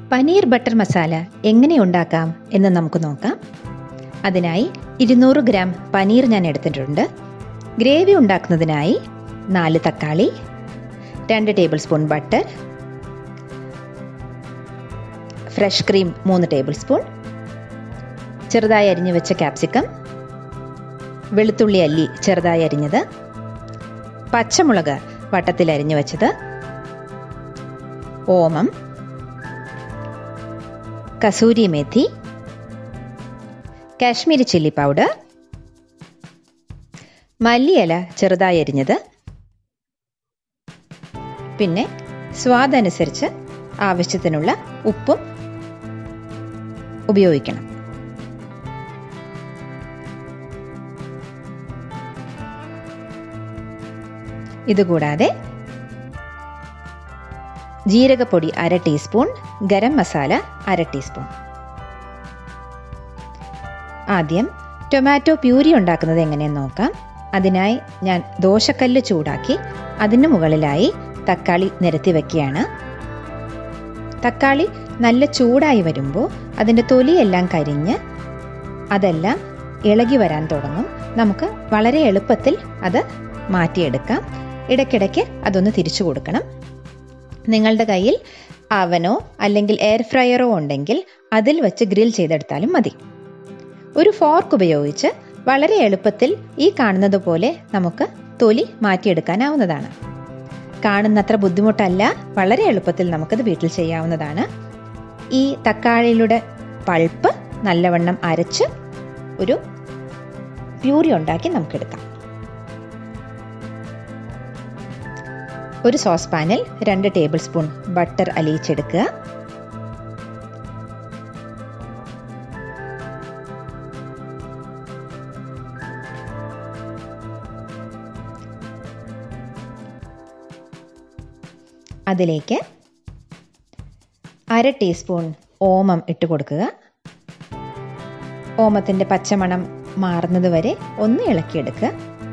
paneer butter masala എങ്ങനെ ഉണ്ടാക്കാം എന്ന് നമുക്ക് നോക്കാം അതിനായി ഇരുന്നൂറ് ഗ്രാം പനീർ ഞാൻ എടുത്തിട്ടുണ്ട് ഗ്രേവി ഉണ്ടാക്കുന്നതിനായി നാല് തക്കാളി രണ്ട് tablespoon butter fresh cream മൂന്ന് ടേബിൾ സ്പൂൺ ചെറുതായി അരിഞ്ഞു വെച്ച ക്യാപ്സിക്കം വെളുത്തുള്ളി അല്ലി ചെറുതായി അരിഞ്ഞത് പച്ചമുളക് വട്ടത്തിൽ അരിഞ്ഞു വെച്ചത് ഓമം കസൂരി മേഥി കാശ്മീരി ചില്ലി പൗഡർ മല്ലിയില ചെറുതായി അരിഞ്ഞത് പിന്നെ സ്വാദനുസരിച്ച് ആവശ്യത്തിനുള്ള ഉപ്പും ഉപയോഗിക്കണം ഇതുകൂടാതെ ജീരകപ്പൊടി അര ടീസ്പൂൺ ഗരം മസാല അര ടീസ്പൂൺ ആദ്യം ടൊമാറ്റോ പ്യൂരി ഉണ്ടാക്കുന്നത് എങ്ങനെയെന്ന് നോക്കാം അതിനായി ഞാൻ ദോശക്കല്ല് ചൂടാക്കി അതിന് മുകളിലായി തക്കാളി നിരത്തി വെക്കുകയാണ് തക്കാളി നല്ല ചൂടായി വരുമ്പോൾ അതിൻ്റെ തൊലിയെല്ലാം കരിഞ്ഞ് അതെല്ലാം ഇളകി വരാൻ തുടങ്ങും നമുക്ക് വളരെ എളുപ്പത്തിൽ അത് മാറ്റിയെടുക്കാം ഇടയ്ക്കിടയ്ക്ക് അതൊന്ന് തിരിച്ചു കൊടുക്കണം നിങ്ങളുടെ കയ്യിൽ അവനോ അല്ലെങ്കിൽ എയർ ഫ്രയറോ ഉണ്ടെങ്കിൽ അതിൽ വെച്ച് ഗ്രിൽ ചെയ്തെടുത്താലും മതി ഒരു ഫോർക്ക് ഉപയോഗിച്ച് വളരെ എളുപ്പത്തിൽ ഈ കാണുന്നത് പോലെ നമുക്ക് തൊലി മാറ്റിയെടുക്കാനാവുന്നതാണ് കാണുന്നത്ര ബുദ്ധിമുട്ടല്ല വളരെ എളുപ്പത്തിൽ നമുക്കത് വീട്ടിൽ ചെയ്യാവുന്നതാണ് ഈ തക്കാളിയുടെ പൾപ്പ് നല്ലവണ്ണം അരച്ച് ഒരു പ്യൂരി ഉണ്ടാക്കി നമുക്കെടുക്കാം ഒരു സോസ് പാനിൽ രണ്ട് ടേബിൾ സ്പൂൺ ബട്ടർ അലിയിച്ചെടുക്കുക അതിലേക്ക് അര ടീസ്പൂൺ ഓമം ഇട്ട് കൊടുക്കുക ഓമത്തിൻ്റെ പച്ചമണം മാറുന്നത് വരെ ഒന്ന് ഇളക്കിയെടുക്കുക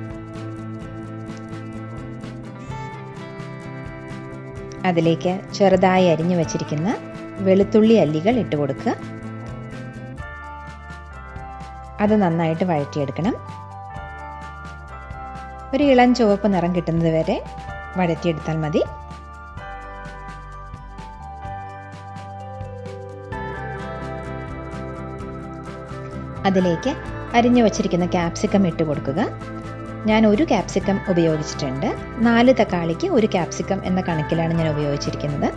അതിലേക്ക് ചെറുതായി അരിഞ്ഞു വച്ചിരിക്കുന്ന വെളുത്തുള്ളി അല്ലികൾ ഇട്ട് കൊടുക്കുക അത് നന്നായിട്ട് വഴറ്റിയെടുക്കണം ഒരു ഇളം ചുവപ്പ് നിറം കിട്ടുന്നത് വരെ വഴറ്റിയെടുത്താൽ മതി അതിലേക്ക് അരിഞ്ഞു വച്ചിരിക്കുന്ന ക്യാപ്സിക്കം ഇട്ട് കൊടുക്കുക ഞാൻ ഒരു ക്യാപ്സിക്കം ഉപയോഗിച്ചിട്ടുണ്ട് നാല് തക്കാളിക്ക് ഒരു ക്യാപ്സിക്കം എന്ന കണക്കിലാണ് ഞാൻ ഉപയോഗിച്ചിരിക്കുന്നത്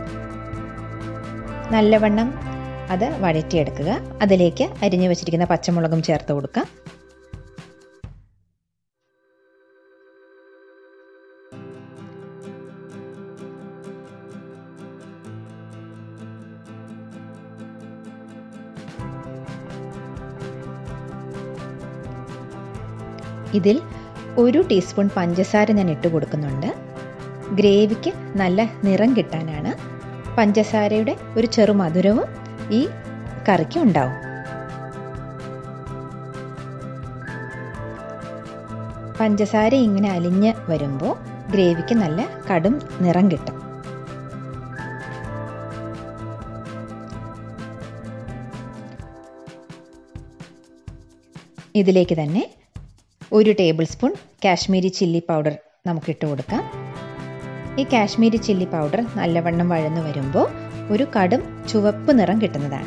നല്ലവണ്ണം അത് വഴറ്റിയെടുക്കുക അതിലേക്ക് അരിഞ്ഞു വെച്ചിരിക്കുന്ന പച്ചമുളകും ചേർത്ത് കൊടുക്കാം ഇതിൽ ഒരു ടീസ്പൂൺ പഞ്ചസാര ഞാൻ ഇട്ട് കൊടുക്കുന്നുണ്ട് ഗ്രേവിക്ക് നല്ല നിറം കിട്ടാനാണ് പഞ്ചസാരയുടെ ഒരു ചെറു മധുരവും ഈ കറിക്ക് ഉണ്ടാവും പഞ്ചസാര ഇങ്ങനെ അലിഞ്ഞ് വരുമ്പോൾ ഗ്രേവിക്ക് നല്ല കടും നിറം കിട്ടും ഇതിലേക്ക് തന്നെ ഒരു tablespoon Kashmiri chilli powder നമുക്ക് ഇട്ട് കൊടുക്കാം ഈ കാശ്മീരി ചില്ലി പൗഡർ നല്ലവണ്ണം വഴന്നു വരുമ്പോൾ ഒരു കടും ചുവപ്പ് നിറം കിട്ടുന്നതാണ്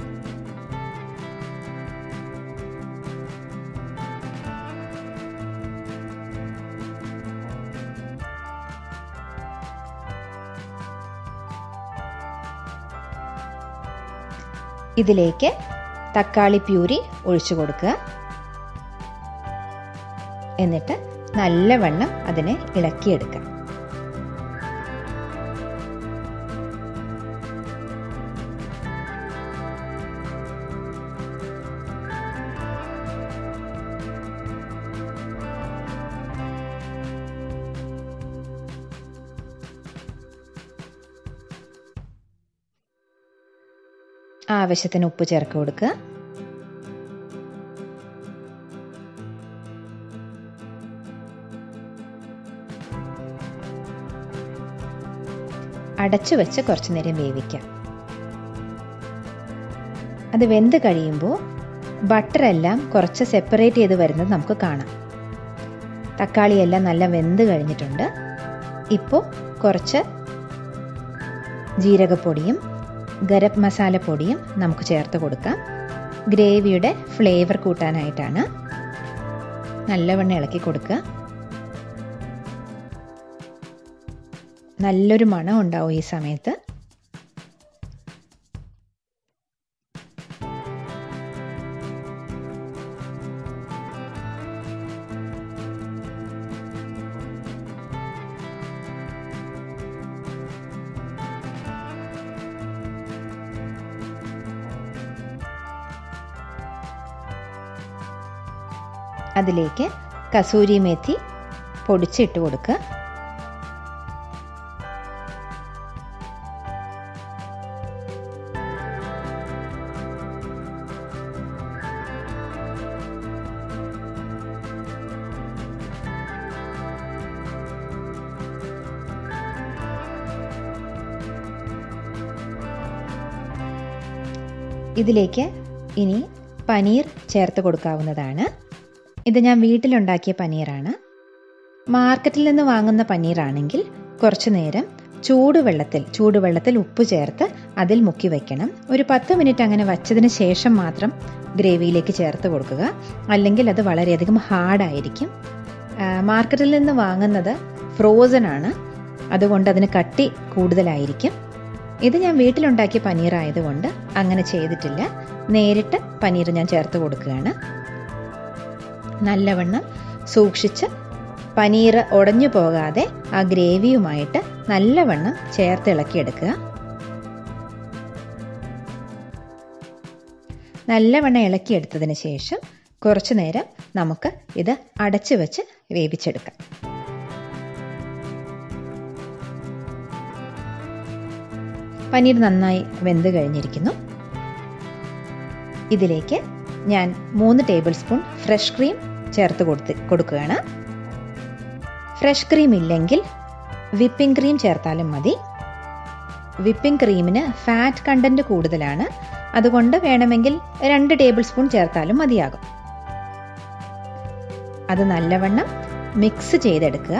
ഇതിലേക്ക് തക്കാളി പ്യൂരി ഒഴിച്ചു കൊടുക്കുക എന്നിട്ട് നല്ലവണ്ണം അതിനെ ഇളക്കിയെടുക്കുക ആവശ്യത്തിന് ഉപ്പ് ചേർത്ത് കൊടുക്കുക അടച്ചു വെച്ച് കുറച്ചു നേരം വേവിക്കാം അത് വെന്ത് കഴിയുമ്പോൾ ബട്ടറെല്ലാം കുറച്ച് സെപ്പറേറ്റ് ചെയ്ത് വരുന്നത് നമുക്ക് കാണാം തക്കാളിയെല്ലാം നല്ല വെന്ത് കഴിഞ്ഞിട്ടുണ്ട് ഇപ്പോൾ കുറച്ച് ജീരകപ്പൊടിയും ഗരം മസാലപ്പൊടിയും നമുക്ക് ചേർത്ത് കൊടുക്കാം ഗ്രേവിയുടെ ഫ്ലേവർ കൂട്ടാനായിട്ടാണ് നല്ലവണ്ണം ഇളക്കി കൊടുക്കുക നല്ലൊരു മണം ഉണ്ടാവും ഈ സമയത്ത് അതിലേക്ക് കസൂരി മേത്തി പൊടിച്ചിട്ട് കൊടുക്കുക ഇതിലേക്ക് ഇനി പനീർ ചേർത്ത് കൊടുക്കാവുന്നതാണ് ഇത് ഞാൻ വീട്ടിലുണ്ടാക്കിയ പനീറാണ് മാർക്കറ്റിൽ നിന്ന് വാങ്ങുന്ന പനീറാണെങ്കിൽ കുറച്ചു നേരം ചൂടുവെള്ളത്തിൽ ചൂടുവെള്ളത്തിൽ ഉപ്പ് ചേർത്ത് അതിൽ മുക്കി വയ്ക്കണം ഒരു പത്ത് മിനിറ്റ് അങ്ങനെ വച്ചതിന് ശേഷം മാത്രം ഗ്രേവിയിലേക്ക് ചേർത്ത് കൊടുക്കുക അല്ലെങ്കിൽ അത് വളരെയധികം ഹാർഡായിരിക്കും മാർക്കറ്റിൽ നിന്ന് വാങ്ങുന്നത് ഫ്രോസൺ ആണ് അതുകൊണ്ട് അതിന് കട്ടി കൂടുതലായിരിക്കും ഇത് ഞാൻ വീട്ടിലുണ്ടാക്കിയ പനീർ ആയതുകൊണ്ട് അങ്ങനെ ചെയ്തിട്ടില്ല നേരിട്ട് പനീർ ഞാൻ ചേർത്ത് കൊടുക്കുകയാണ് നല്ലവണ്ണം സൂക്ഷിച്ച് പനീർ ഉടഞ്ഞു പോകാതെ ആ ഗ്രേവിയുമായിട്ട് നല്ലവണ്ണം ചേർത്ത് ഇളക്കിയെടുക്കുക നല്ലവണ്ണം ഇളക്കിയെടുത്തതിന് ശേഷം കുറച്ചു നേരം നമുക്ക് ഇത് അടച്ചു വെച്ച് വേവിച്ചെടുക്കാം പനീർ നന്നായി വെന്ത് കഴിഞ്ഞിരിക്കുന്നു ഇതിലേക്ക് ഞാൻ മൂന്ന് ടേബിൾ സ്പൂൺ ഫ്രഷ് ക്രീം ചേർത്ത് കൊടുത്ത് കൊടുക്കുകയാണ് ഫ്രഷ് ക്രീം ഇല്ലെങ്കിൽ വിപ്പിംഗ് ക്രീം ചേർത്താലും മതി വിപ്പിംഗ് ക്രീമിന് ഫാറ്റ് കണ്ടന്റ് കൂടുതലാണ് അതുകൊണ്ട് വേണമെങ്കിൽ രണ്ട് ടേബിൾ സ്പൂൺ ചേർത്താലും മതിയാകും അത് നല്ലവണ്ണം മിക്സ് ചെയ്തെടുക്കുക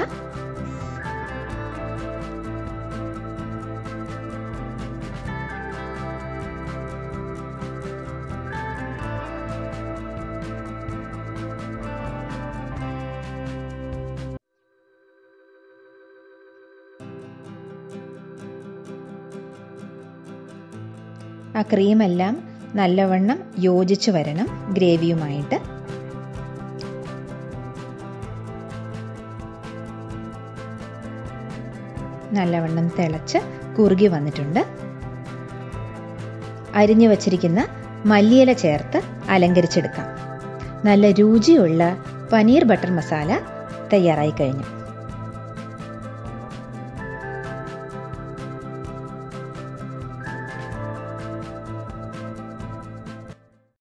ആ ക്രീമെല്ലാം നല്ലവണ്ണം യോജിച്ച് വരണം ഗ്രേവിയുമായിട്ട് നല്ലവണ്ണം തിളച്ച് കുറുകി വന്നിട്ടുണ്ട് അരിഞ്ഞു വച്ചിരിക്കുന്ന മല്ലിയില ചേർത്ത് അലങ്കരിച്ചെടുക്കാം നല്ല രുചിയുള്ള പനീർ ബട്ടർ മസാല തയ്യാറായി കഴിഞ്ഞു